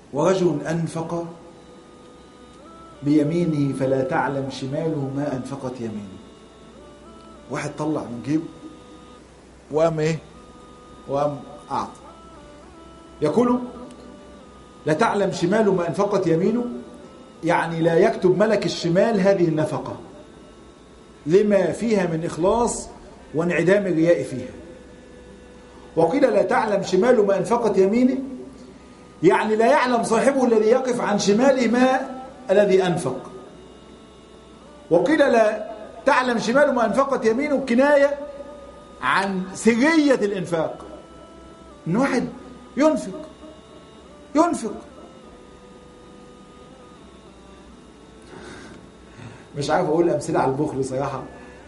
ورجل أنفق بيمينه فلا تعلم شماله ما أنفقت يمينه واحد طلع من جيبه وقام ايه وقام أعطى يقول لا تعلم شماله ما أنفقت يمينه يعني لا يكتب ملك الشمال هذه النفقة لما فيها من إخلاص وانعدام الرياء فيها وقيل لا تعلم شماله ما أنفقت يمينه يعني لا يعلم صاحبه الذي يقف عن شماله ما الذي أنفق وقيل لا تعلم شماله ما أنفقت يمينه كناية عن سرية الإنفاق إن واحد ينفق ينفق مش عارف أقول أمثلة على البخل صراحة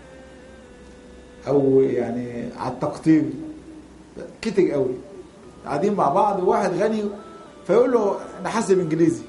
أو يعني على التقطير كتر قوي قاعدين مع بعض وواحد غني فيقول له انا حاسب انجليزي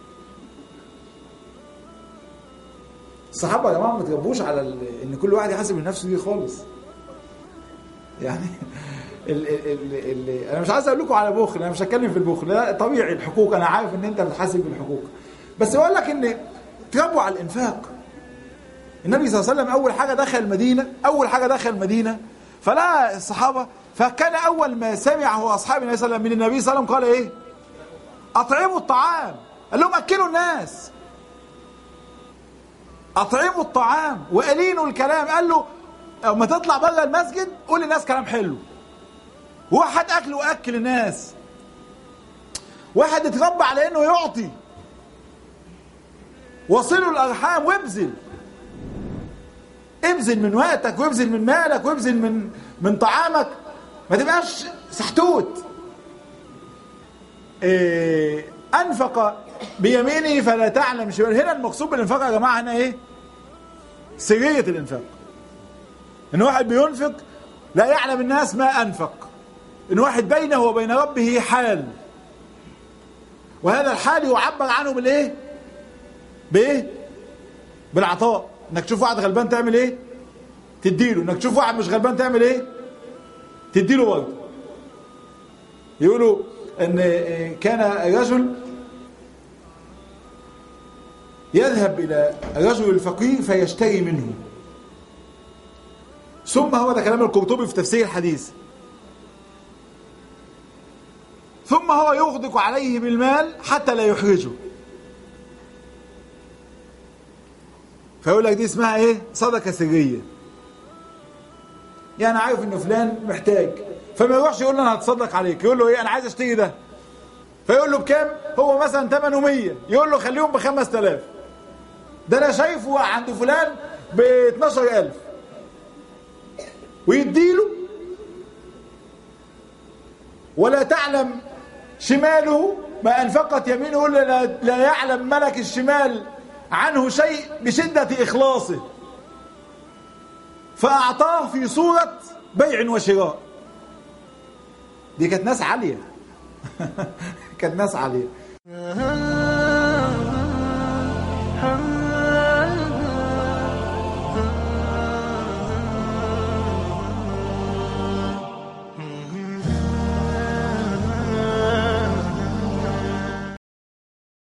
الصحابه يا جماعه ما تجبوش على ال... ان كل واحد يحاسب لنفسه دي خالص يعني ال... ال... ال... ال... انا مش عايز اقول لكم على بخل انا مش هتكلم في البخل لا طبيعي الحقوق انا عارف ان انت بتحاسب بالحقوق بس بقول لك ان تربوا على الانفاق النبي صلى الله عليه وسلم اول حاجه دخل المدينه اول حاجه دخل المدينه فلا الصحابه فكان اول ما سمعه اصحاب النبي صلى الله عليه وسلم من النبي صلى الله عليه وسلم قال ايه اطعموا الطعام قال لهم اكلوا الناس اطعموا الطعام والينوا الكلام قال له اما تطلع بره المسجد قول للناس كلام حلو واحد اكل واكل الناس واحد اتربى على انه يعطي وصلوا الارحام وابذل ابذل من وقتك وابذل من مالك وابذل من من طعامك ما تبقاش سحتوت إيه انفق بيمينه فلا تعلم شمال هنا المقصود بالانفاق يا جماعه هنا ايه سريه الانفاق ان واحد بينفق لا يعلم الناس ما انفق ان واحد بينه وبين ربه حال وهذا الحال يعبر عنه بالايه بايه بالعطاء انك تشوف واحد غلبان تعمل ايه تديله انك تشوف واحد مش غلبان تعمل ايه تديله برضه يقولوا ان كان رجل يذهب الى رجل الفقير فيشتري منه ثم هو ده كلام القرطبي في تفسير الحديث ثم هو يغدق عليه بالمال حتى لا يحرجه فيقول لك دي اسمها ايه صدقه سريه يعني عارف ان فلان محتاج فما يروحش يقول له انا هتصدق عليك يقول له ايه انا عايز اشتري ده فيقول له بكام هو مثلا ثمنه 100 يقول له خليهم ب 5000 ده انا شايفه عند فلان ب 12000 ويديله ولا تعلم شماله ما انفقت يمينه لا, لا يعلم ملك الشمال عنه شيء بشدة إخلاصه فأعطاه في صورة بيع وشراء دي كانت ناس عالية كانت ناس عالية